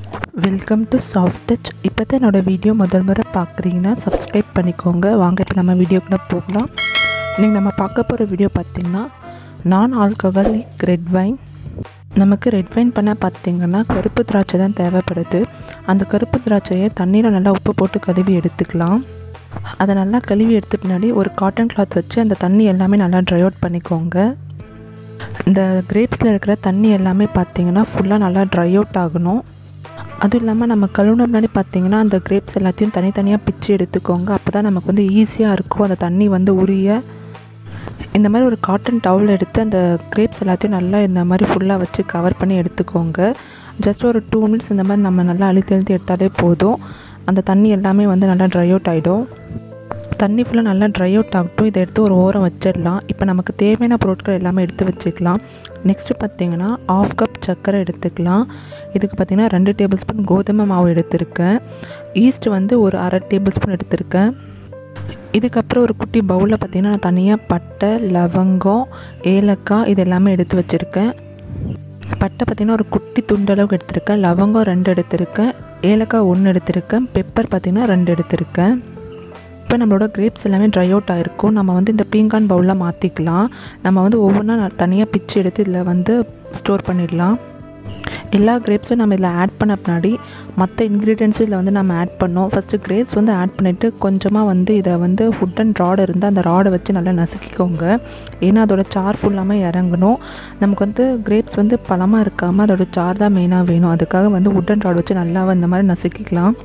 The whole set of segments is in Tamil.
வெல்கம் டு சாஃப்ட் டச் இப்போ தான் என்னோடய வீடியோ முதல் முறை பார்க்குறீங்கன்னா சப்ஸ்கிரைப் பண்ணிக்கோங்க வாங்க இப்போ நம்ம வீடியோக்குள்ளே போகலாம் இன்றைக்கி நம்ம பார்க்க போகிற வீடியோ பார்த்திங்கன்னா நான் ஆல்கஹாலிக் ரெட் வைன் நமக்கு ரெட் வைன் பண்ண பார்த்திங்கன்னா கருப்பு திராட்சை தான் தேவைப்படுது அந்த கருப்பு திராட்சையை தண்ணியில் நல்லா உப்பு போட்டு கழுவி எடுத்துக்கலாம் அதை நல்லா கழுவி எடுத்த பின்னாடி ஒரு காட்டன் கிளாத் வச்சு அந்த தண்ணி எல்லாமே நல்லா ட்ரை அவுட் பண்ணிக்கோங்க இந்த கிரேப்ஸில் இருக்கிற தண்ணி எல்லாமே பார்த்திங்கன்னா ஃபுல்லாக நல்லா ட்ரை அவுட் ஆகணும் அதுவும் இல்லாமல் நம்ம கழுவுன முன்னாடி பார்த்திங்கன்னா அந்த கிரேப்ஸ் எல்லாத்தையும் தனித்தனியாக பிச்சு எடுத்துக்கோங்க அப்போ தான் நமக்கு வந்து ஈஸியாக இருக்கும் அந்த தண்ணி வந்து உரிய இந்த மாதிரி ஒரு காட்டன் டவல் எடுத்து அந்த கிரேப்ஸ் எல்லாத்தையும் நல்லா இந்த மாதிரி ஃபுல்லாக வச்சு கவர் பண்ணி எடுத்துக்கோங்க ஜஸ்ட் ஒரு டூ மினிட்ஸ் இந்த மாதிரி நம்ம நல்லா அழுத்தி அழுத்தி எடுத்தாலே போதும் அந்த தண்ணி எல்லாமே வந்து நல்லா ட்ரை அவுட் ஆகிடும் தண்ணி ஃபுல்லாக நல்லா ட்ரை அவுட் ஆகட்டும் இதை எடுத்து ஒரு ஓரம் வச்சிடலாம் இப்போ நமக்கு தேவையான பொருட்கள் எல்லாமே எடுத்து வச்சுக்கலாம் நெக்ஸ்ட்டு பார்த்திங்கன்னா ஆஃப் கப் சர்க்கரை எடுத்துக்கலாம் இதுக்கு பார்த்திங்கன்னா ரெண்டு டேபிள் ஸ்பூன் கோதுமை மாவு எடுத்திருக்கேன் ஈஸ்ட் வந்து ஒரு அரை டேபிள் ஸ்பூன் எடுத்திருக்கேன் இதுக்கப்புறம் ஒரு குட்டி பவுலில் பார்த்திங்கன்னா நான் தனியாக பட்டை லவங்கம் ஏலக்காய் இது எல்லாமே எடுத்து வச்சுருக்கேன் பட்டை பார்த்திங்கன்னா ஒரு குட்டி துண்டளவுக்கு எடுத்திருக்கேன் லவங்கம் ரெண்டு எடுத்திருக்கேன் ஏலக்காய் ஒன்று எடுத்திருக்கேன் பெப்பர் பார்த்திங்கன்னா ரெண்டு எடுத்திருக்கேன் இப்போ நம்மளோட கிரேப்ஸ் எல்லாமே ட்ரை அவுட் ஆகிருக்கும் நம்ம வந்து இந்த பீங்கான் பவுலில் மாற்றிக்கலாம் நம்ம வந்து ஒவ்வொன்றா தனியாக பிச்சு எடுத்து இதில் வந்து ஸ்டோர் பண்ணிடலாம் எல்லா கிரேப்ஸும் நம்ம இதில் ஆட் பண்ண பின்னாடி மற்ற இன்க்ரீடியன்ஸும் இதில் வந்து நம்ம ஆட் பண்ணோம் ஃபஸ்ட்டு கிரேப்ஸ் வந்து ஆட் பண்ணிவிட்டு கொஞ்சமாக வந்து இதை வந்து ஹுட்டன் ராடு இருந்தால் அந்த ராடை வச்சு நல்லா நசுக்கிக்கோங்க ஏன்னா அதோட சார் ஃபுல்லாமல் இறங்கணும் நமக்கு வந்து கிரேப்ஸ் வந்து பழமாக இருக்காமல் அதோட சார் தான் மெயினாக வேணும் அதுக்காக வந்து உட்டன் ராட் வச்சு நல்லா இந்த மாதிரி நசுக்கிக்கலாம்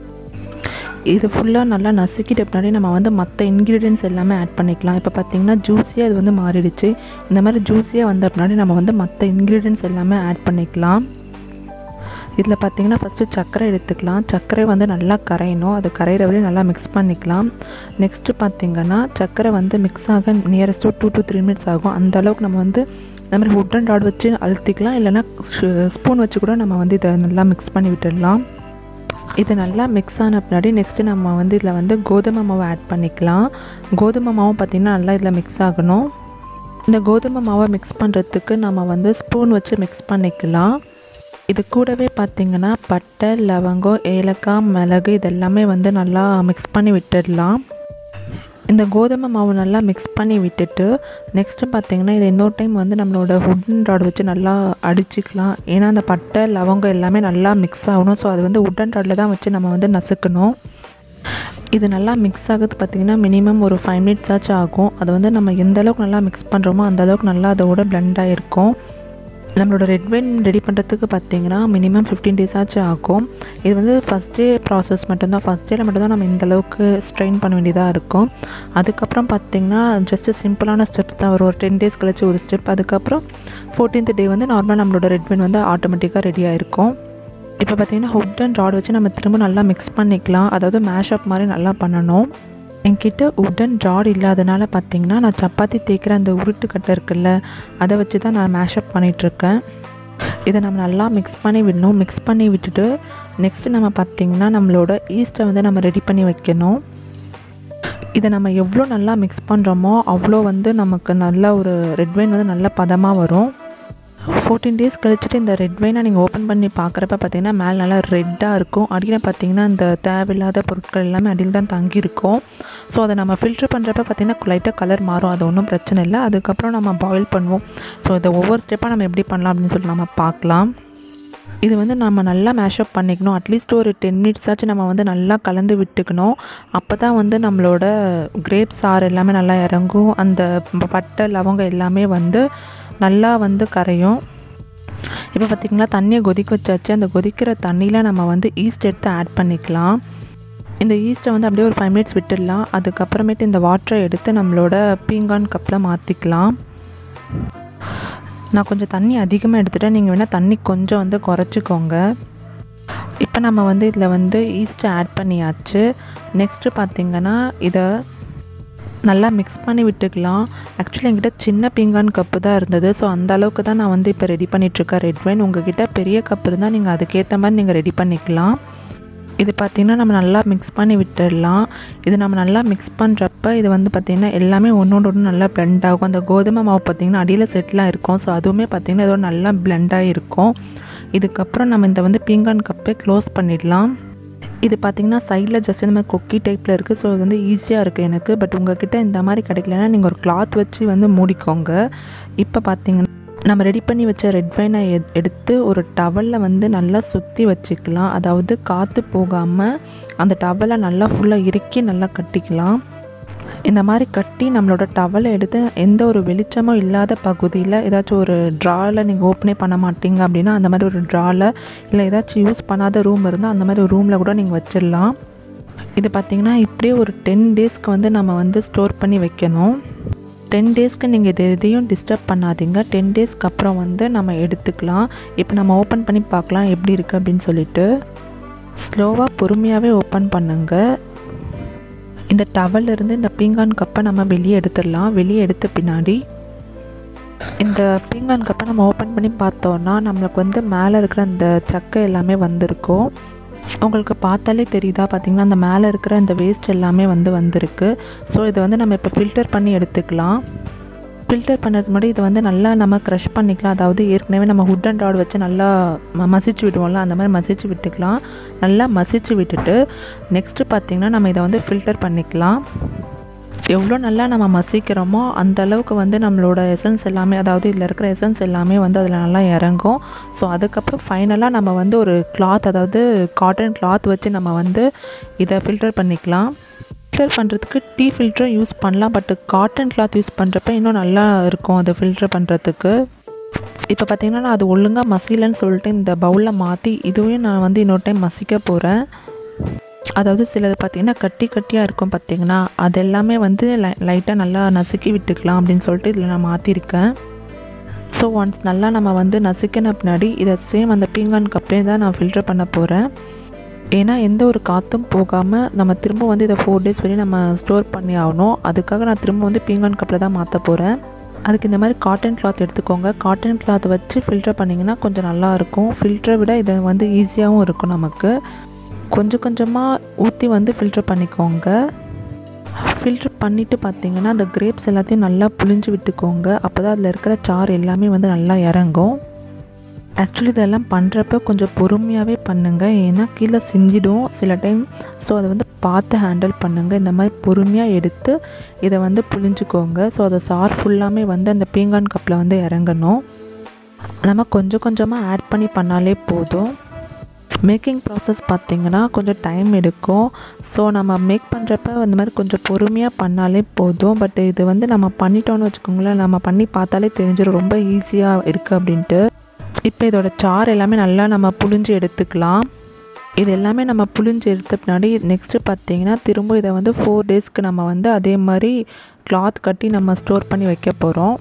இது ஃபுல்லாக நல்லா நசுக்கிட்ட பின்னாடி நம்ம வந்து மற்ற இன்க்ரீடியன்ஸ் எல்லாமே ஆட் பண்ணிக்கலாம் இப்போ பார்த்திங்கன்னா ஜூஸியாக இது வந்து மாறிடுச்சு இந்த மாதிரி ஜூஸியாக வந்த பின்னாடி நம்ம வந்து மற்ற இன்க்ரீடியன்ஸ் எல்லாமே ஆட் பண்ணிக்கலாம் இதில் பார்த்திங்கன்னா ஃபஸ்ட்டு சர்க்கரை எடுத்துக்கலாம் சர்க்கரை வந்து நல்லா கரையணும் அது கரையிற வரையும் நல்லா மிக்ஸ் பண்ணிக்கலாம் நெக்ஸ்ட்டு பார்த்திங்கன்னா சர்க்கரை வந்து மிக்ஸ் ஆக nearest two to three minutes ஆகும் அந்த அளவுக்கு நம்ம வந்து இந்த மாதிரி ஹுட் அண்ட் ராட் வச்சு அழுத்திக்கலாம் இல்லைனா ஸ்பூன் வச்சு கூட நம்ம வந்து இதை நல்லா மிக்ஸ் பண்ணி விட்டுடலாம் இது நல்லா மிக்ஸ் ஆன பின்னாடி நெக்ஸ்ட்டு நம்ம வந்து இதில் வந்து கோதுமை மாவை ஆட் பண்ணிக்கலாம் கோதுமை மாவும் பார்த்திங்கன்னா நல்லா இதில் மிக்ஸ் ஆகணும் இந்த கோதுமை மாவை மிக்ஸ் பண்ணுறதுக்கு நம்ம வந்து ஸ்பூன் வச்சு மிக்ஸ் பண்ணிக்கலாம் இது கூடவே பார்த்திங்கன்னா பட்டை லவங்கம் ஏலக்காய் மிளகு இதெல்லாமே வந்து நல்லா மிக்ஸ் பண்ணி விட்டுடலாம் இந்த கோதுமை மாவு நல்லா மிக்ஸ் பண்ணி விட்டுட்டு நெக்ஸ்ட்டு பார்த்திங்கன்னா இது இன்னொரு டைம் வந்து நம்மளோட உட்டன் ராட் வச்சு நல்லா அடிச்சிக்கலாம் ஏன்னா அந்த பட்டை லவங்கம் எல்லாமே நல்லா மிக்ஸ் ஆகணும் ஸோ அது வந்து உட்டன் ராடில் தான் வச்சு நம்ம வந்து நசுக்கணும் இது நல்லா மிக்ஸ் ஆகுது பார்த்திங்கன்னா மினிமம் ஒரு ஃபைவ் மினிட்ஸ் ஆச்சும் ஆகும் அது வந்து நம்ம எந்த அளவுக்கு நல்லா மிக்ஸ் பண்ணுறோமோ அந்த அளவுக்கு நல்லா அதோட பிளெண்ட் ஆகிருக்கும் நம்மளோட ரெட் வைன் ரெடி பண்ணுறதுக்கு பார்த்திங்கன்னா மினிமம் ஃபிஃப்டீன் டேஸ் ஆச்சும் ஆகும் இது வந்து ஃபஸ்ட் டே ப்ராசஸ் மட்டும்தான் ஃபஸ்ட் டேயில் மட்டும்தான் நம்ம இந்த அளவுக்கு ஸ்ட்ரெயின் பண்ண வேண்டியதாக இருக்கும் அதுக்கப்புறம் பார்த்திங்கன்னா ஜஸ்ட்டு சிம்பிளான ஸ்டெப்ஸ் தான் வரும் ஒரு டென் டேஸ் கழிச்சு ஒரு ஸ்டெப் அதுக்கப்புறம் ஃபோர்டீன்த் டே வந்து நார்மலாக நம்மளோட ரெட் வைன் வந்து ஆட்டோமேட்டிக்காக ரெடி ஆகிருக்கும் இப்போ பார்த்திங்கன்னா ஹுட் அண்ட் ராட் வச்சு நம்ம திரும்ப நல்லா மிக்ஸ் பண்ணிக்கலாம் அதாவது மேஷப் மாதிரி நல்லா பண்ணணும் என்கிட்ட உடன் ஜாட் இல்லாதனால பார்த்திங்கன்னா நான் சப்பாத்தி தேய்க்கிற அந்த உருட்டு கட்டை இருக்குல்ல அதை வச்சு தான் நான் மேஷப் பண்ணிகிட்ருக்கேன் இதை நம்ம நல்லா மிக்ஸ் பண்ணி விடணும் மிக்ஸ் பண்ணி விட்டுட்டு நெக்ஸ்ட்டு நம்ம பார்த்திங்கன்னா நம்மளோட ஈஸ்ட்டை வந்து நம்ம ரெடி பண்ணி வைக்கணும் இதை நம்ம எவ்வளோ நல்லா மிக்ஸ் பண்ணுறோமோ அவ்வளோ வந்து நமக்கு நல்ல ஒரு ரெட் வைன் வந்து நல்ல பதமாக வரும் ஃபோர்டீன் டேஸ் கழிச்சுட்டு இந்த ரெட் வைனை நீங்கள் ஓப்பன் பண்ணி பார்க்குறப்ப பார்த்தீங்கன்னா மேலே நல்லா ரெட்டாக இருக்கும் அடியில் பார்த்தீங்கன்னா இந்த தேவையில்லாத பொருட்கள் எல்லாமே அடியில் தான் தங்கியிருக்கும் ஸோ அதை நம்ம ஃபில்ட்ரு பண்ணுறப்ப பார்த்திங்கன்னா லைட்டாக கலர் மாறும் அது ஒன்றும் பிரச்சனை இல்லை அதுக்கப்புறம் நம்ம பாயில் பண்ணுவோம் ஸோ இதை ஒவ்வொரு ஸ்டெப்பாக நம்ம எப்படி பண்ணலாம் அப்படின்னு சொல்லிட்டு நம்ம பார்க்கலாம் இது வந்து நம்ம நல்லா மேஷப் பண்ணிக்கணும் அட்லீஸ்ட் ஒரு டென் மினிட்ஸ் ஆச்சு நம்ம வந்து நல்லா கலந்து விட்டுக்கணும் அப்போ தான் வந்து நம்மளோட கிரேப் சாறு எல்லாமே நல்லா இறங்கும் அந்த பட்டை லவங்கம் எல்லாமே வந்து நல்லா வந்து கரையும் இப்போ பார்த்திங்கன்னா தண்ணியை கொதிக்க வச்சாச்சு அந்த கொதிக்கிற தண்ணியில் நம்ம வந்து ஈஸ்ட் எடுத்து ஆட் பண்ணிக்கலாம் இந்த ஈஸ்ட்டை வந்து அப்படியே ஒரு ஃபைவ் மினிட்ஸ் விட்டுடலாம் அதுக்கப்புறமேட்டு இந்த வாட்டரை எடுத்து நம்மளோட பீங்கான் கப்பில் மாற்றிக்கலாம் நான் கொஞ்சம் தண்ணி அதிகமாக எடுத்துகிட்டேன் நீங்கள் வேணால் தண்ணி கொஞ்சம் வந்து குறைச்சிக்கோங்க இப்போ நம்ம வந்து இதில் வந்து ஈஸ்ட்டை ஆட் பண்ணியாச்சு நெக்ஸ்ட்டு பார்த்திங்கன்னா இதை நல்லா மிக்ஸ் பண்ணி விட்டுக்கலாம் ஆக்சுவலி என்கிட்ட சின்ன பீங்கான் கப்பு தான் இருந்தது ஸோ அந்த அளவுக்கு தான் நான் வந்து இப்போ ரெடி பண்ணிகிட்ருக்கேன் ரெட் வைன் உங்ககிட்ட பெரிய கப் இருந்தால் நீங்கள் அதுக்கேற்ற மாதிரி நீங்கள் ரெடி பண்ணிக்கலாம் இது பார்த்திங்கன்னா நம்ம நல்லா மிக்ஸ் பண்ணி விட்டுடலாம் இது நம்ம நல்லா மிக்ஸ் பண்ணுறப்ப இது வந்து பார்த்திங்கன்னா எல்லாமே ஒன்றோட ஒன்று நல்லா பிளெண்ட் ஆகும் அந்த கோதுமை மாவு பார்த்திங்கன்னா அடியில் செட்டிலாக இருக்கும் ஸோ அதுவுமே பார்த்திங்கன்னா இதோட நல்லா பிளெண்டாக இருக்கும் இதுக்கப்புறம் நம்ம இந்த வந்து பீங்கான் கப்பை க்ளோஸ் பண்ணிடலாம் இது பார்த்திங்கன்னா சைடில் ஜஸ்ட் இந்த மாதிரி கொக்கி டைப்பில் இருக்குது ஸோ இது வந்து ஈஸியாக இருக்குது எனக்கு பட் உங்ககிட்ட இந்த மாதிரி கிடைக்கலன்னா நீங்கள் ஒரு கிளாத் வச்சு வந்து மூடிக்கோங்க இப்போ பார்த்தீங்கன்னா நம்ம ரெடி பண்ணி வச்ச ரெட் வைனை எடுத்து ஒரு டவலில் வந்து நல்லா சுற்றி வச்சுக்கலாம் அதாவது காற்று போகாமல் அந்த டவலை நல்லா ஃபுல்லாக இறுக்கி நல்லா கட்டிக்கலாம் இந்த மாதிரி கட்டி நம்மளோட டவலை எடுத்து எந்த ஒரு வெளிச்சமும் இல்லாத பகுதியில் ஏதாச்சும் ஒரு ட்ராவில் நீங்கள் ஓப்பனே பண்ண மாட்டீங்க அப்படின்னா அந்த மாதிரி ஒரு ட்ராவில் இல்லை ஏதாச்சும் யூஸ் பண்ணாத ரூம் இருந்தால் அந்த மாதிரி ஒரு ரூமில் கூட நீங்கள் வச்சிடலாம் இது பார்த்திங்கன்னா இப்படியே ஒரு டென் டேஸ்க்கு வந்து நம்ம வந்து ஸ்டோர் பண்ணி வைக்கணும் டென் டேஸ்க்கு நீங்கள் இது எதையும் டிஸ்டர்ப் பண்ணாதீங்க டென் டேஸ்க்கு அப்புறம் வந்து நம்ம எடுத்துக்கலாம் இப்போ நம்ம ஓப்பன் பண்ணி பார்க்கலாம் எப்படி இருக்குது அப்படின்னு சொல்லிட்டு ஸ்லோவாக பொறுமையாகவே ஓப்பன் பண்ணுங்கள் இந்த டவல் இருந்து இந்த பீங்கான் கப்பை நம்ம வெளியே எடுத்துடலாம் வெளியே எடுத்த பின்னாடி இந்த பீங்கான் கப்பை நம்ம ஓப்பன் பண்ணி பார்த்தோன்னா நம்மளுக்கு வந்து மேலே இருக்கிற அந்த சக்கை எல்லாமே வந்திருக்கும் உங்களுக்கு பார்த்தாலே தெரியுதா பார்த்தீங்கன்னா அந்த மேலே இருக்கிற அந்த வேஸ்ட் எல்லாமே வந்து வந்திருக்கு ஸோ இதை வந்து நம்ம இப்போ ஃபில்டர் பண்ணி எடுத்துக்கலாம் ஃபில்டர் பண்ணுறது முன்னாடி இதை வந்து நல்லா நம்ம க்ரஷ் பண்ணிக்கலாம் அதாவது ஏற்கனவே நம்ம ஹுட் அண்ட் ராட் வச்சு நல்லா ம மசிச்சு விடுவோம்ல அந்த மாதிரி மசிச்சு விட்டுக்கலாம் நல்லா மசிச்சு விட்டுட்டு நெக்ஸ்ட்டு பார்த்திங்கன்னா நம்ம இதை வந்து ஃபில்டர் பண்ணிக்கலாம் எவ்வளோ நல்லா நம்ம மசிக்கிறோமோ அந்த அளவுக்கு வந்து நம்மளோட எசன்ஸ் எல்லாமே அதாவது இதில் இருக்கிற எசன்ஸ் எல்லாமே வந்து அதில் நல்லா இறங்கும் ஸோ அதுக்கப்புறம் ஃபைனலாக நம்ம வந்து ஒரு கிளாத் அதாவது காட்டன் கிளாத் வச்சு நம்ம வந்து இதை ஃபில்டர் பண்ணிக்கலாம் ஃபில்டர் பண்ணுறதுக்கு டீ ஃபில்டரும் யூஸ் பண்ணலாம் பட் காட்டன் கிளாத் யூஸ் பண்ணுறப்ப இன்னும் நல்லா இருக்கும் அதை ஃபில்டர் பண்ணுறதுக்கு இப்போ பார்த்திங்கன்னா நான் அது ஒழுங்காக மசிலன்னு சொல்லிட்டு இந்த பவுலில் மாற்றி இதுவையும் நான் வந்து இன்னொரு டைம் மசிக்க போகிறேன் அதாவது சிலது பார்த்திங்கன்னா கட்டி கட்டியாக இருக்கும் பார்த்திங்கன்னா அது எல்லாமே வந்து லை லைட்டாக நல்லா நசுக்கி விட்டுக்கலாம் அப்படின்னு சொல்லிட்டு இதில் நான் மாற்றிருக்கேன் ஸோ ஒன்ஸ் நல்லா நம்ம வந்து நசுக்கின பின்னாடி இதை சேம் அந்த பீங்கான் கப்லேயே தான் நான் ஃபில்டர் பண்ண போகிறேன் ஏன்னா எந்த ஒரு காற்றும் போகாமல் நம்ம திரும்ப வந்து இதை ஃபோர் டேஸ் வரையும் நம்ம ஸ்டோர் பண்ணி ஆகணும் அதுக்காக நான் திரும்ப வந்து பீங்கான் கப்பில் தான் மாற்ற போகிறேன் அதுக்கு இந்த மாதிரி காட்டன் கிளாத் எடுத்துக்கோங்க காட்டன் கிளாத் வச்சு ஃபில்டர் பண்ணிங்கன்னா கொஞ்சம் நல்லாயிருக்கும் ஃபில்டரை விட இது வந்து ஈஸியாகவும் இருக்கும் நமக்கு கொஞ்சம் கொஞ்சமாக ஊற்றி வந்து ஃபில்டர் பண்ணிக்கோங்க ஃபில்டர் பண்ணிவிட்டு பார்த்தீங்கன்னா அந்த கிரேப்ஸ் எல்லாத்தையும் நல்லா புழிஞ்சு விட்டுக்கோங்க அப்போ தான் அதில் இருக்கிற சாறு எல்லாமே வந்து நல்லா இறங்கும் ஆக்சுவலி இதெல்லாம் பண்ணுறப்ப கொஞ்சம் பொறுமையாகவே பண்ணுங்கள் ஏன்னா கீழே சிந்திடும் சில டைம் ஸோ அதை வந்து பார்த்து ஹேண்டில் பண்ணுங்கள் இந்த மாதிரி பொறுமையாக எடுத்து இதை வந்து புழிஞ்சுக்கோங்க ஸோ அதை சார் ஃபுல்லாமே வந்து அந்த பீங்கான் கப்பில் வந்து இறங்கணும் நம்ம கொஞ்சம் கொஞ்சமாக ஆட் பண்ணி பண்ணாலே போதும் மேக்கிங் ப்ராசஸ் பார்த்திங்கன்னா கொஞ்சம் டைம் எடுக்கும் ஸோ நம்ம மேக் பண்ணுறப்ப அந்த மாதிரி கொஞ்சம் பொறுமையாக பண்ணாலே போதும் பட் இது வந்து நம்ம பண்ணிட்டோன்னு வச்சுக்கோங்களேன் நம்ம பண்ணி பார்த்தாலே தெரிஞ்சிடும் ரொம்ப ஈஸியாக இருக்குது அப்படின்ட்டு இப்போ இதோட சாறு எல்லாமே நல்லா நம்ம புழிஞ்சு எடுத்துக்கலாம் இது எல்லாமே நம்ம புழிஞ்சு எடுத்த பின்னாடி நெக்ஸ்ட்டு பார்த்தீங்கன்னா திரும்ப இதை வந்து ஃபோர் டேஸ்க்கு நம்ம வந்து அதே மாதிரி கிளாத் கட்டி நம்ம ஸ்டோர் பண்ணி வைக்க போகிறோம்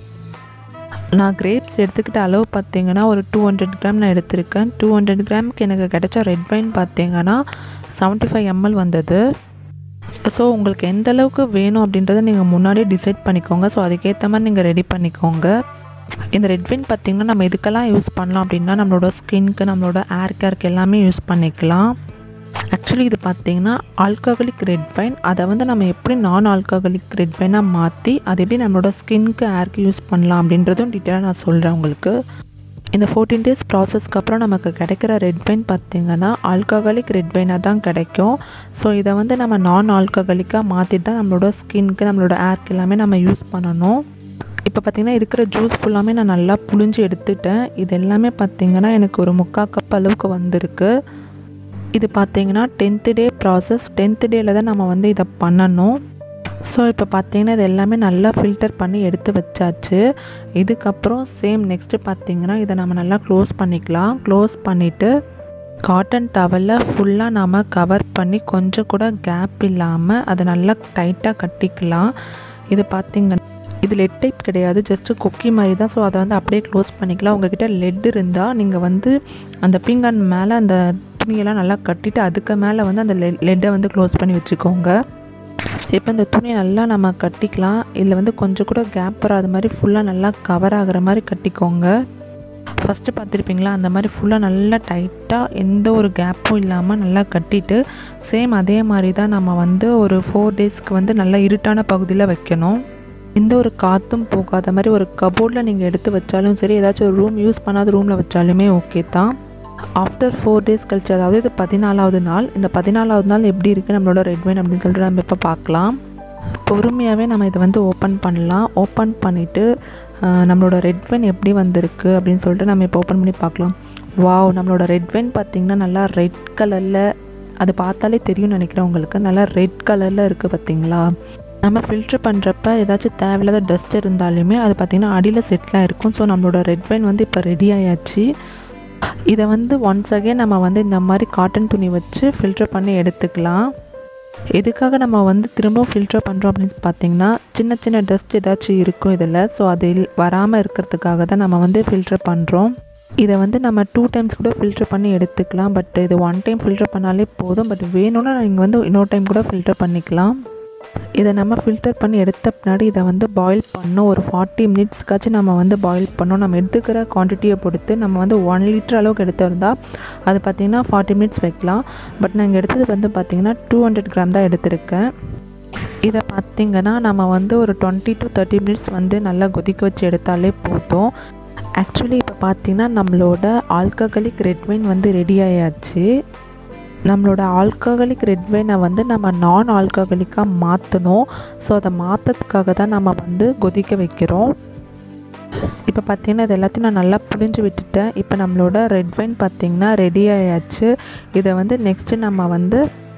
நான் கிரேப்ஸ் எடுத்துக்கிட்ட அளவு பார்த்தீங்கன்னா ஒரு டூ ஹண்ட்ரட் கிராம் நான் எடுத்திருக்கேன் டூ ஹண்ட்ரட் கிராமுக்கு எனக்கு கிடைச்ச ரெட் வைன் பார்த்தீங்கன்னா செவன்ட்டி ஃபைவ் எம்எல் வந்தது ஸோ உங்களுக்கு எந்த அளவுக்கு வேணும் அப்படின்றத நீங்கள் முன்னாடியே டிசைட் பண்ணிக்கோங்க ஸோ அதுக்கேற்ற மாதிரி நீங்கள் ரெடி பண்ணிக்கோங்க இந்த ரெட் வைன் பார்த்திங்கன்னா நம்ம இதுக்கெல்லாம் யூஸ் பண்ணலாம் அப்படின்னா நம்மளோட ஸ்கின்க்கு நம்மளோட ஏர் கேருக்கு எல்லாமே யூஸ் பண்ணிக்கலாம் ஆக்சுவலி இது பார்த்திங்கன்னா ஆல்கஹாலிக் ரெட் வைன் அதை வந்து நம்ம எப்படி நான் ஆல்கஹாலிக் ரெட் வைனாக மாற்றி அதை எப்படி நம்மளோட ஸ்கின்க்கு ஏருக்கு யூஸ் பண்ணலாம் அப்படின்றதும் டீட்டெயிலாக நான் சொல்கிறேன் உங்களுக்கு இந்த ஃபோர்டீன் டேஸ் ப்ராசஸ்க்கு அப்புறம் நமக்கு கிடைக்கிற ரெட் வைன் பார்த்திங்கன்னா ஆல்கஹாலிக் ரெட் வைனாக தான் கிடைக்கும் ஸோ இதை வந்து நம்ம நான் ஆல்கஹாலிக்காக மாற்றிட்டு தான் நம்மளோட ஸ்கின்க்கு நம்மளோட ஏர்க்கு எல்லாமே நம்ம யூஸ் பண்ணணும் இப்போ பார்த்திங்கன்னா இருக்கிற ஜூஸ் ஃபுல்லாமே நான் நல்லா புழிஞ்சு எடுத்துட்டேன் இது எல்லாமே பார்த்திங்கன்னா எனக்கு ஒரு முக்கால் கப் அளவுக்கு வந்திருக்கு இது பார்த்திங்கன்னா டென்த்து டே ப்ராசஸ் டென்த்து டேயில் தான் நம்ம வந்து இதை பண்ணணும் ஸோ இப்போ பார்த்தீங்கன்னா இது எல்லாமே நல்லா ஃபில்டர் பண்ணி எடுத்து வச்சாச்சு இதுக்கப்புறம் சேம் நெக்ஸ்ட்டு பார்த்தீங்கன்னா இதை நம்ம நல்லா க்ளோஸ் பண்ணிக்கலாம் க்ளோஸ் பண்ணிவிட்டு காட்டன் டவலில் ஃபுல்லாக நாம் கவர் பண்ணி கொஞ்சம் கூட கேப் இல்லாமல் அதை நல்லா டைட்டாக கட்டிக்கலாம் இது பார்த்திங்கன்னா இது லெட் டைப் கிடையாது ஜஸ்ட்டு கொக்கி மாதிரி தான் ஸோ அதை வந்து அப்படியே க்ளோஸ் பண்ணிக்கலாம் உங்ககிட்ட லெட் இருந்தால் நீங்கள் வந்து அந்த பீங்கான் மேலே அந்த துணியெல்லாம் நல்லா கட்டிட்டு அதுக்கு மேலே வந்து அந்த லெட்டை வந்து க்ளோஸ் பண்ணி வச்சுக்கோங்க இப்போ இந்த துணியை நல்லா நம்ம கட்டிக்கலாம் இதில் வந்து கொஞ்சம் கூட கேப் வராத மாதிரி ஃபுல்லாக நல்லா கவர் ஆகிற மாதிரி கட்டிக்கோங்க ஃபஸ்ட்டு பார்த்துருப்பீங்களா அந்த மாதிரி ஃபுல்லாக நல்லா டைட்டாக எந்த ஒரு கேப்பும் இல்லாமல் நல்லா கட்டிட்டு சேம் அதே மாதிரி தான் நம்ம வந்து ஒரு ஃபோர் டேஸ்க்கு வந்து நல்லா இருட்டான பகுதியில் வைக்கணும் எந்த ஒரு காற்றும் போகாத மாதிரி ஒரு கபோர்டில் நீங்கள் எடுத்து வச்சாலும் சரி ஏதாச்சும் ஒரு ரூம் யூஸ் பண்ணாத ரூமில் வச்சாலுமே ஓகே தான் ஆஃப்டர் ஃபோர் டேஸ் கழிச்சு அதாவது இது பதினாலாவது நாள் இந்த பதினாலாவது நாள் எப்படி இருக்குது நம்மளோட ரெட் வைன் அப்படின்னு சொல்லிட்டு நம்ம இப்போ பார்க்கலாம் பொறுமையாகவே நம்ம இதை வந்து ஓப்பன் பண்ணலாம் ஓப்பன் பண்ணிவிட்டு நம்மளோட ரெட் வைன் எப்படி வந்திருக்கு அப்படின்னு சொல்லிட்டு நம்ம இப்போ ஓப்பன் பண்ணி பார்க்கலாம் வாவ் நம்மளோட ரெட் வைன் பார்த்திங்கன்னா நல்லா ரெட் கலரில் அது பார்த்தாலே தெரியும்னு நினைக்கிறேன் உங்களுக்கு நல்லா ரெட் கலரில் இருக்குது பார்த்தீங்களா நம்ம ஃபில்ட்ரு பண்ணுறப்ப ஏதாச்சும் தேவையில்லாத டஸ்ட் இருந்தாலுமே அது பார்த்திங்கன்னா அடியில் செட்டில் இருக்கும் ஸோ நம்மளோட ரெட் வைன் வந்து இப்போ ரெடி ஆயாச்சு இதை வந்து ஒன்ஸ் அகேன் நம்ம வந்து இந்த மாதிரி காட்டன் துணி வச்சு ஃபில்டர் பண்ணி எடுத்துக்கலாம் எதுக்காக நம்ம வந்து திரும்ப ஃபில்டர் பண்ணுறோம் அப்படின்னு பார்த்தீங்கன்னா சின்ன சின்ன டஸ்ட் ஏதாச்சும் இருக்கும் இதில் ஸோ அது வராமல் இருக்கிறதுக்காக தான் நம்ம வந்து ஃபில்டர் பண்ணுறோம் இதை வந்து நம்ம டூ டைம்ஸ் கூட ஃபில்டர் பண்ணி எடுத்துக்கலாம் பட் இது ஒன் டைம் ஃபில்டர் பண்ணாலே போதும் பட் வேணும்னா நீங்கள் வந்து இன்னொரு டைம் கூட ஃபில்டர் பண்ணிக்கலாம் இதை நம்ம ஃபில்டர் பண்ணி எடுத்த பின்னாடி இதை வந்து பாயில் பண்ணோம் ஒரு ஃபார்ட்டி மினிட்ஸ்க்காச்சும் நம்ம வந்து பாயில் பண்ணோம் நம்ம எடுத்துக்கிற குவான்டிட்டியை பொறுத்து நம்ம வந்து ஒன் லிட்டர் அளவுக்கு எடுத்திருந்தால் அது பார்த்திங்கன்னா ஃபார்ட்டி மினிட்ஸ் வைக்கலாம் பட் நாங்கள் எடுத்தது வந்து பார்த்திங்கன்னா டூ ஹண்ட்ரட் கிராம் தான் எடுத்திருக்கேன் இதை பார்த்திங்கன்னா நம்ம வந்து ஒரு டுவெண்ட்டி டு தேர்ட்டி மினிட்ஸ் வந்து நல்லா கொதிக்க வச்சு எடுத்தாலே போதும் ஆக்சுவலி இப்போ பார்த்திங்கன்னா நம்மளோட ஆல்கஹாலிக் ரெட் வைன் வந்து ரெடி ஆயாச்சு நம்மளோட ஆல்கஹாலிக் ரெட் வைனை வந்து நம்ம நான் ஆல்கஹாலிக்காக மாற்றணும் ஸோ அதை மாற்றத்துக்காக தான் நம்ம வந்து கொதிக்க வைக்கிறோம் இப்போ பார்த்தீங்கன்னா இது எல்லாத்தையும் நான் நல்லா புளிஞ்சு விட்டுட்டேன் இப்போ நம்மளோட ரெட் வைன் பார்த்திங்கன்னா ரெடி ஆயாச்சு இதை வந்து நெக்ஸ்ட்டு நம்ம வந்து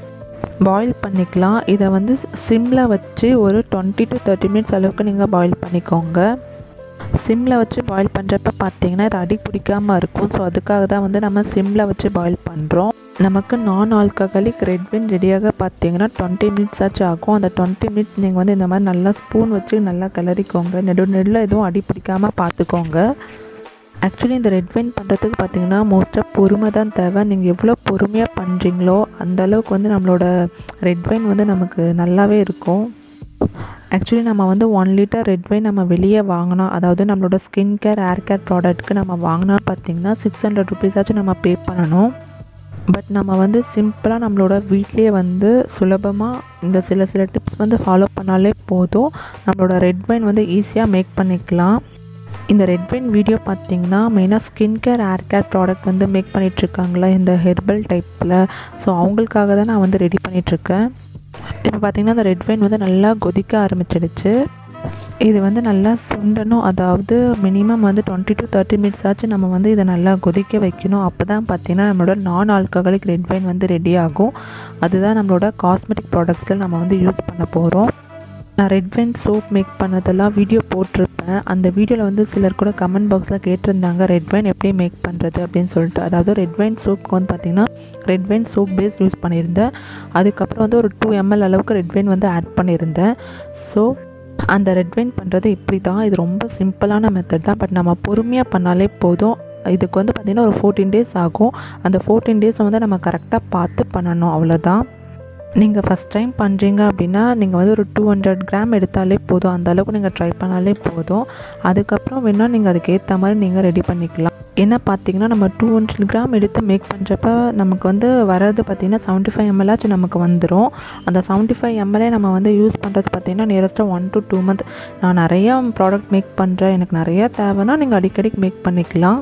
பாயில் பண்ணிக்கலாம் இதை வந்து சிம்மில் வச்சு ஒரு டுவெண்ட்டி டு தேர்ட்டி மினிட்ஸ் அளவுக்கு நீங்கள் பாயில் பண்ணிக்கோங்க சிம்மில் வச்சு பாயில் பண்ணுறப்ப பார்த்தீங்கன்னா இது அடி பிடிக்காமல் இருக்கும் ஸோ அதுக்காக தான் வந்து நம்ம சிம்மில் வச்சு பாயில் பண்ணுறோம் நமக்கு நான் ஆல்கஹாலிக் ரெட் வின் ரெடியாக பார்த்தீங்கன்னா டுவெண்ட்டி மினிட்ஸ் ஆச்சு ஆகும் அந்த டுவெண்ட்டி மினிட்ஸ் நீங்கள் வந்து இந்த மாதிரி நல்லா ஸ்பூன் வச்சு நல்லா கிளறிக்கோங்க நெடு நெடில் எதுவும் அடி பிடிக்காமல் பார்த்துக்கோங்க ஆக்சுவலி இந்த ரெட் வைன் பண்ணுறதுக்கு பார்த்தீங்கன்னா மோஸ்ட்டாக பொறுமை தான் தேவை நீங்கள் எவ்வளோ பொறுமையாக பண்ணுறீங்களோ அந்த அளவுக்கு வந்து நம்மளோட ரெட் வைன் வந்து நமக்கு நல்லாவே இருக்கும் ஆக்சுவலி நம்ம வந்து ஒன் லிட்டர் ரெட் வைன் நம்ம வெளியே வாங்கினோம் அதாவது நம்மளோட ஸ்கின் கேர் ஏர் கேர் ப்ராடக்ட்க்கு நம்ம வாங்கினா பார்த்திங்கன்னா சிக்ஸ் ஹண்ட்ரட் ருபீஸாச்சும் நம்ம பே பண்ணணும் பட் நம்ம வந்து சிம்பிளாக நம்மளோட வீட்லேயே வந்து சுலபமாக இந்த சில சில டிப்ஸ் வந்து ஃபாலோ பண்ணாலே போதும் நம்மளோட ரெட் வைன் வந்து ஈஸியாக மேக் பண்ணிக்கலாம் இந்த ரெட் வைன் வீடியோ பார்த்தீங்கன்னா மெயினாக skin care hair care product வந்து மேக் பண்ணிகிட்ருக்காங்களா இந்த ஹெர்பல் டைப்பில் ஸோ அவங்களுக்காக தான் நான் வந்து ரெடி பண்ணிகிட்ருக்கேன் இப்போ பார்த்திங்கன்னா இந்த ரெட் வைன் வந்து நல்லா கொதிக்க ஆரம்பிச்சிடுச்சு இது வந்து நல்லா சுண்டணும் அதாவது மினிமம் வந்து டுவெண்ட்டி டு தேர்ட்டி மினிட்ஸ் ஆச்சு நம்ம வந்து இதை நல்லா கொதிக்க வைக்கணும் அப்போ தான் பார்த்திங்கன்னா நம்மளோட நான் ஆல்கஹாலிக் ரெட் வைன் வந்து ரெடி ஆகும் அதுதான் நம்மளோட காஸ்மெட்டிக் ப்ராடக்ட்ஸில் நம்ம வந்து யூஸ் பண்ண போகிறோம் நான் ரெட் வைன் சோப் மேக் பண்ணதெல்லாம் வீடியோ போட்டிருப்பேன் அந்த வீடியோவில் வந்து சிலர் கூட கமெண்ட் பாக்ஸில் கேட்டிருந்தாங்க ரெட் வைன் எப்படி மேக் பண்ணுறது அப்படின்னு சொல்லிட்டு அதாவது ரெட் வைன் சோப்புக்கு வந்து பார்த்திங்கன்னா red wine soap base use பண்ணியிருந்தேன் அதுக்கப்புறம் வந்து ஒரு டூ எம்எல் அளவுக்கு ரெட் வைன் வந்து ஆட் பண்ணியிருந்தேன் ஸோ அந்த ரெட் வைன் பண்ணுறது இப்படி தான் இது ரொம்ப சிம்பிளான மெத்தட் தான் பட் நம்ம பொறுமையாக பண்ணாலே போதும் இதுக்கு வந்து பார்த்திங்கன்னா ஒரு ஃபோர்டீன் டேஸ் ஆகும் அந்த ஃபோர்டீன் டேஸை வந்து நம்ம கரெக்டாக பார்த்து பண்ணணும் அவ்வளோதான் நீங்கள் ஃபஸ்ட் டைம் பண்ணுறீங்க அப்படின்னா நீங்கள் வந்து ஒரு டூ ஹண்ட்ரட் கிராம் எடுத்தாலே போதும் அந்த அளவுக்கு நீங்கள் ட்ரை பண்ணாலே போதும் அதுக்கப்புறம் வேணால் நீங்கள் அதுக்கு ஏற்ற மாதிரி நீங்கள் ரெடி பண்ணிக்கலாம் என்ன பார்த்தீங்கன்னா நம்ம டூ ஹண்ட்ரட் கிராம் எடுத்து மேக் பண்ணுறப்ப நமக்கு வந்து வர்றது பார்த்திங்கன்னா செவன்ட்டி ஃபைவ் எம்எல்லாச்சும் நமக்கு வந்துடும் அந்த செவன்ட்டி ஃபைவ் எம்எல்ஏ நம்ம வந்து யூஸ் பண்ணுறது பார்த்திங்கன்னா நியரஸ்ட்டாக ஒன் டு டூ மந்த் நான் நிறையா ப்ராடக்ட் மேக் பண்ணுறேன் எனக்கு நிறையா தேவைன்னா நீங்கள் அடிக்கடி மேக் பண்ணிக்கலாம்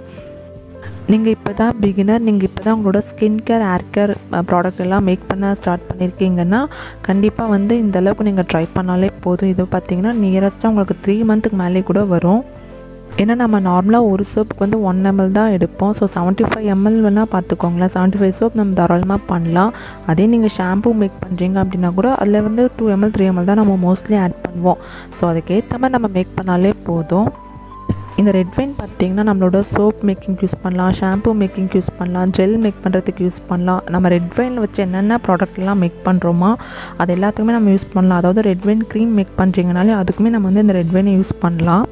நீங்கள் இப்போ தான் பிகினர் நீங்கள் இப்போ தான் உங்களோட skin care hair care product எல்லாம் மேக் பண்ண ஸ்டார்ட் பண்ணியிருக்கீங்கன்னா கண்டிப்பாக வந்து இந்த அளவுக்கு நீங்கள் ட்ரை பண்ணாலே போதும் இது பார்த்தீங்கன்னா நியரஸ்ட்டாக உங்களுக்கு த்ரீ மந்த்துக்கு மேலே கூட வரும் ஏன்னா நம்ம நார்மலாக ஒரு சோப்புக்கு வந்து ஒன் எம்எல் தான் எடுப்போம் ஸோ செவன்ட்டி ஃபைவ் எம்எல் வேணால் பார்த்துக்கோங்களேன் செவன்ட்டி ஃபைவ் சோப் நம்ம தாராளமாக பண்ணலாம் அதே நீங்கள் ஷாம்பூ மேக் பண்ணுறீங்க அப்படின்னா கூட அதில் வந்து டூ எம்எல் த்ரீ எம்எல் தான் நம்ம மோஸ்ட்லி ஆட் பண்ணுவோம் ஸோ அதுக்கேற்ற மாதிரி நம்ம மேக் பண்ணாலே போதும் இந்த ரெட் வைன் பார்த்திங்கன்னா நம்மளோட சோப் மேக்கிங் யூஸ் பண்ணலாம் ஷாம்பூ மேக்கிங் யூஸ் பண்ணலாம் ஜெல் மேக் பண்ணுறதுக்கு யூஸ் பண்ணலாம் நம்ம ரெட் வைனில் வச்சு என்னென்ன ப்ராடக்ட்லாம் மேக் பண்ணுறோமோ அது எல்லாத்துக்குமே நம்ம யூஸ் பண்ணலாம் அதாவது ரெட் வைன் க்ரீம் மேக் பண்ணுறீங்கனாலே அதுக்குமே நம்ம வந்து இந்த ரெட் வைனை யூஸ் பண்ணலாம்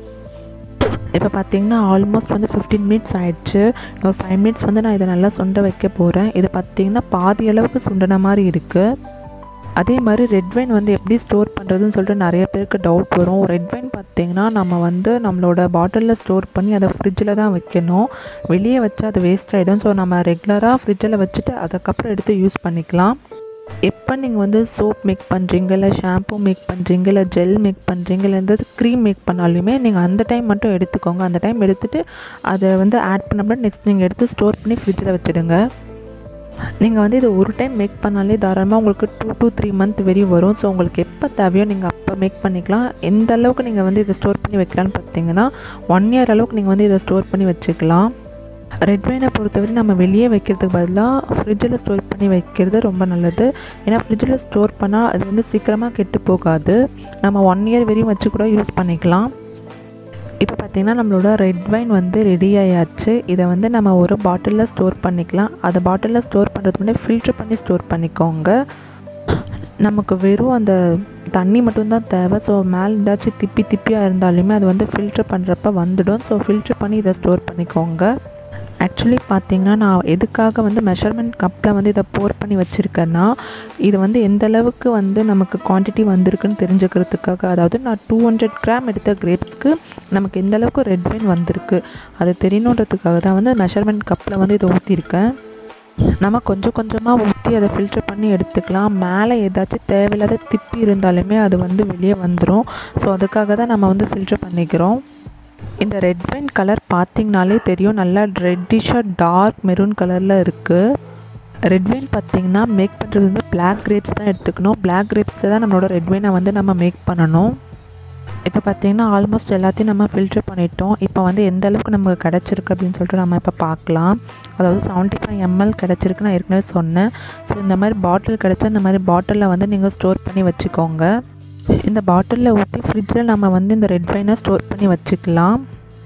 இப்போ பார்த்தீங்கன்னா ஆல்மோஸ்ட் வந்து ஃபிஃப்டீன் மினிட்ஸ் ஆயிடுச்சு ஒரு ஃபைவ் மினிட்ஸ் வந்து நான் இதை நல்லா சுண்ட வைக்க போகிறேன் இது பார்த்திங்கன்னா பாதி அளவுக்கு சுண்டின மாதிரி இருக்குது அதே மாதிரி ரெட் வைன் வந்து எப்படி ஸ்டோர் பண்ணுறதுன்னு சொல்லிட்டு நிறைய பேருக்கு டவுட் வரும் ரெட் வைன் பார்த்திங்கன்னா நம்ம வந்து நம்மளோட பாட்டிலில் ஸ்டோர் பண்ணி அதை ஃப்ரிட்ஜில் தான் வைக்கணும் வெளியே வச்சா அது வேஸ்ட் ஆகிடும் ஸோ நம்ம ரெகுலராக ஃப்ரிட்ஜில் வச்சுட்டு அதுக்கப்புறம் எடுத்து யூஸ் பண்ணிக்கலாம் எப்போ நீங்கள் வந்து சோப் மேக் பண்ணுறீங்க இல்லை ஷாம்பூ மேக் பண்ணுறீங்க இல்லை ஜெல் மேக் பண்ணுறீங்க இல்லை எந்த க்ரீம் மேக் பண்ணாலுமே நீங்கள் அந்த டைம் மட்டும் எடுத்துக்கோங்க அந்த டைம் எடுத்துகிட்டு அதை வந்து ஆட் பண்ணப்போ நெக்ஸ்ட் நீங்கள் எடுத்து ஸ்டோர் பண்ணி ஃப்ரிட்ஜில் வச்சுடுங்க நீங்கள் வந்து இது ஒரு டைம் மேக் பண்ணாலே தாராளமாக உங்களுக்கு டூ டூ த்ரீ மந்த் வரையும் வரும் ஸோ உங்களுக்கு எப்போ தேவையோ நீங்கள் அப்போ மேக் பண்ணிக்கலாம் எந்த அளவுக்கு நீங்கள் வந்து இதை ஸ்டோர் பண்ணி வைக்கலான்னு பார்த்தீங்கன்னா ஒன் இயர் அளவுக்கு நீங்கள் வந்து இதை ஸ்டோர் பண்ணி வச்சுக்கலாம் ரெட் வைனை பொறுத்தவரை நம்ம வெளியே வைக்கிறதுக்கு பதிலாக ஃப்ரிட்ஜில் ஸ்டோர் பண்ணி வைக்கிறது ரொம்ப நல்லது ஏன்னா ஃப்ரிட்ஜில் ஸ்டோர் பண்ணால் அது வந்து சீக்கிரமாக கெட்டு போகாது நம்ம ஒன் இயர் வரையும் வச்சு கூட யூஸ் பண்ணிக்கலாம் இப்போ பார்த்திங்கன்னா நம்மளோட ரெட் வைன் வந்து ரெடி ஆயாச்சு இதை வந்து நம்ம ஒரு பாட்டிலில் ஸ்டோர் பண்ணிக்கலாம் அதை பாட்டிலில் ஸ்டோர் பண்ணுறதுக்கு முன்னாடி ஃபில்ட்ரு பண்ணி ஸ்டோர் பண்ணிக்கோங்க நமக்கு வெறும் அந்த தண்ணி மட்டும்தான் தேவை ஸோ மேலே ஏதாச்சும் திப்பி திப்பியாக இருந்தாலுமே அது வந்து ஃபில்ட்ரு பண்ணுறப்ப வந்துடும் ஸோ ஃபில்ட்ரு பண்ணி இதை ஸ்டோர் பண்ணிக்கோங்க ஆக்சுவலி பார்த்தீங்கன்னா நான் எதுக்காக வந்து மெஷர்மெண்ட் கப்பில் வந்து இதை போர் பண்ணி வச்சுருக்கேன்னா இது வந்து எந்த அளவுக்கு வந்து நமக்கு குவான்டிட்டி வந்திருக்குன்னு தெரிஞ்சுக்கிறதுக்காக அதாவது நான் டூ ஹண்ட்ரட் கிராம் எடுத்த கிரேப்ஸ்க்கு நமக்கு எந்த அளவுக்கு ரெட் வைன் வந்திருக்கு அது தெரியணுன்றதுக்காக தான் வந்து மெஷர்மெண்ட் கப்பில் வந்து இதை ஊற்றிருக்கேன் நம்ம கொஞ்சம் கொஞ்சமாக ஊற்றி அதை ஃபில்ட்ரு பண்ணி எடுத்துக்கலாம் மேலே ஏதாச்சும் தேவையில்லாத திப்பி இருந்தாலுமே அது வந்து வெளியே வந்துடும் ஸோ அதுக்காக தான் நம்ம வந்து ஃபில்ட்ரு பண்ணிக்கிறோம் இந்த ரெட் வைன் கலர் பார்த்திங்கனாலே தெரியும் நல்லா ரெட்டிஷாக டார்க் மெரூன் கலரில் இருக்குது ரெட் வைன் பார்த்திங்கன்னா மேக் பண்ணுறது வந்து பிளாக் கிரேப்ஸ் தான் எடுத்துக்கணும் பிளாக் கிரேப்ஸை தான் நம்மளோட ரெட் வைனை வந்து நம்ம மேக் பண்ணணும் இப்போ பார்த்திங்கன்னா ஆல்மோஸ்ட் எல்லாத்தையும் நம்ம ஃபில்ட்ரு பண்ணிட்டோம் இப்போ வந்து எந்த அளவுக்கு நமக்கு கிடச்சிருக்கு அப்படின்னு சொல்லிட்டு நம்ம இப்போ பார்க்கலாம் அதாவது செவன்ட்டி ஃபைவ் எம்எல் கிடச்சிருக்கு நான் ஏற்கனவே சொன்னேன் ஸோ இந்த மாதிரி பாட்டில் கிடச்சா இந்த மாதிரி பாட்டிலில் வந்து நீங்கள் ஸ்டோர் பண்ணி வச்சுக்கோங்க இந்த பாட்டிலில் ஊற்றி ஃப்ரிட்ஜில் நம்ம வந்து இந்த ரெட் வைனை ஸ்டோர் பண்ணி வச்சுக்கலாம்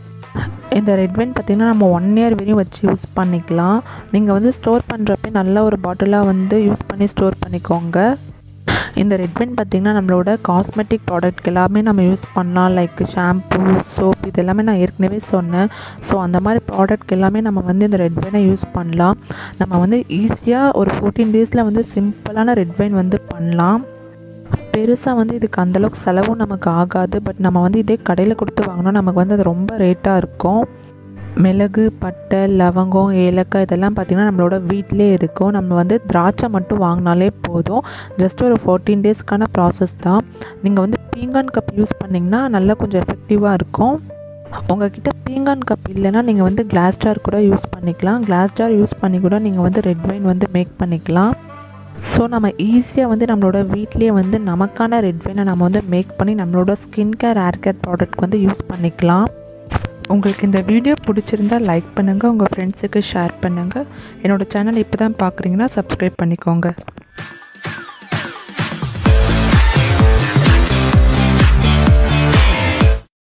இந்த ரெட் வைன் பார்த்திங்கன்னா நம்ம ஒன் இயர் வரையும் வச்சு யூஸ் பண்ணிக்கலாம் நீங்கள் வந்து ஸ்டோர் பண்ணுறப்ப நல்ல ஒரு பாட்டிலாக வந்து யூஸ் பண்ணி ஸ்டோர் பண்ணிக்கோங்க இந்த ரெட் வைன் பார்த்திங்கன்னா நம்மளோட காஸ்மெட்டிக் ப்ராடக்ட் எல்லாமே நம்ம யூஸ் பண்ணலாம் லைக் ஷாம்பூ சோப் இது எல்லாமே நான் ஏற்கனவே சொன்னேன் ஸோ அந்த மாதிரி ப்ராடக்ட் எல்லாமே நம்ம வந்து இந்த ரெட் வைனை யூஸ் பண்ணலாம் நம்ம வந்து ஈஸியாக ஒரு ஃபோர்டீன் டேஸில் வந்து சிம்பிளான ரெட் வைன் வந்து பண்ணலாம் பெருசாக வந்து இதுக்கு அந்தளவுக்கு செலவும் நமக்கு ஆகாது பட் நம்ம வந்து இதே கடையில் கொடுத்து வாங்கினோம் நமக்கு வந்து அது ரொம்ப ரேட்டாக இருக்கும் மிளகு பட்டை லவங்கம் ஏலக்காய் இதெல்லாம் பார்த்திங்கன்னா நம்மளோட வீட்டிலே இருக்கும் நம்ம வந்து திராட்சை மட்டும் வாங்கினாலே போதும் ஜஸ்ட் ஒரு ஃபோர்டீன் டேஸ்க்கான ப்ராசஸ் தான் நீங்கள் வந்து பீங்கான் கப் யூஸ் பண்ணிங்கன்னா நல்லா கொஞ்சம் எஃபெக்டிவாக இருக்கும் உங்ககிட்ட பீங்கான் கப் இல்லைன்னா நீங்கள் வந்து கிளாஸ் ஜார் கூட யூஸ் பண்ணிக்கலாம் கிளாஸ் ஜார் யூஸ் பண்ணி கூட நீங்கள் வந்து ரெட் வைன் வந்து மேக் பண்ணிக்கலாம் ஸோ நம்ம ஈஸியாக வந்து நம்மளோட வீட்லேயே வந்து நமக்கான ரெட் வைனை நம்ம வந்து மேக் பண்ணி நம்மளோட skin care hair care product வந்து யூஸ் பண்ணிக்கலாம் உங்களுக்கு இந்த வீடியோ பிடிச்சிருந்தா லைக் பண்ணுங்கள் உங்கள் ஃப்ரெண்ட்ஸுக்கு ஷேர் பண்ணுங்கள் என்னோடய சேனல் இப்போ தான் பார்க்குறீங்கன்னா சப்ஸ்கிரைப் பண்ணிக்கோங்க